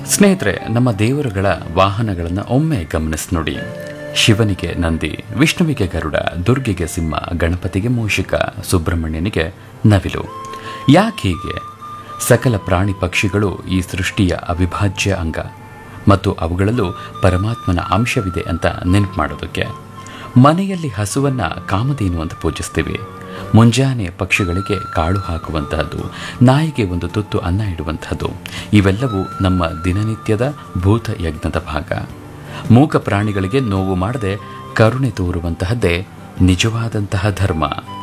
ಸ್ನೇಹಿತರೆ ನಮ್ಮ ದೇವರುಗಳ ವಾಹನಗಳನ್ನು ಒಮ್ಮೆ ಗಮನಿಸಿ ನೋಡಿ ಶಿವನಿಗೆ ನಂದಿ ವಿಷ್ಣುವಿಗೆ ಗರುಡ ದುರ್ಗೆಗೆ ಸಿಂಹ ಗಣಪತಿಗೆ ಮೂಷಿಕ ಸುಬ್ರಹ್ಮಣ್ಯನಿಗೆ ನವಿಲು ಯಾಕೆ ಹೀಗೆ ಸಕಲ ಪ್ರಾಣಿ ಪಕ್ಷಿಗಳು ಈ ಸೃಷ್ಟಿಯ ಅವಿಭಾಜ್ಯ ಅಂಗ ಮತ್ತು ಅವುಗಳಲ್ಲೂ ಪರಮಾತ್ಮನ ಅಂಶವಿದೆ ಅಂತ ನೆನಪು ಮಾಡೋದಕ್ಕೆ ಮನೆಯಲ್ಲಿ ಹಸುವನ್ನ ಕಾಮಧೇನು ಅಂತ ಪೂಜಿಸ್ತೀವಿ ಮುಂಜಾನೆ ಪಕ್ಷಿಗಳಿಗೆ ಕಾಳು ಹಾಕುವಂತಹದ್ದು ನಾಯಿಗೆ ಒಂದು ತುತ್ತು ಅನ್ನ ಇಡುವಂತಹದ್ದು ಇವೆಲ್ಲವೂ ನಮ್ಮ ದಿನನಿತ್ಯದ ಭೂತ ಯಜ್ಞದ ಭಾಗ ಮೂಕ ಪ್ರಾಣಿಗಳಿಗೆ ನೋವು ಮಾಡದೆ ಕರುಣೆ ತೋರುವಂತಹದ್ದೇ ನಿಜವಾದಂತಹ ಧರ್ಮ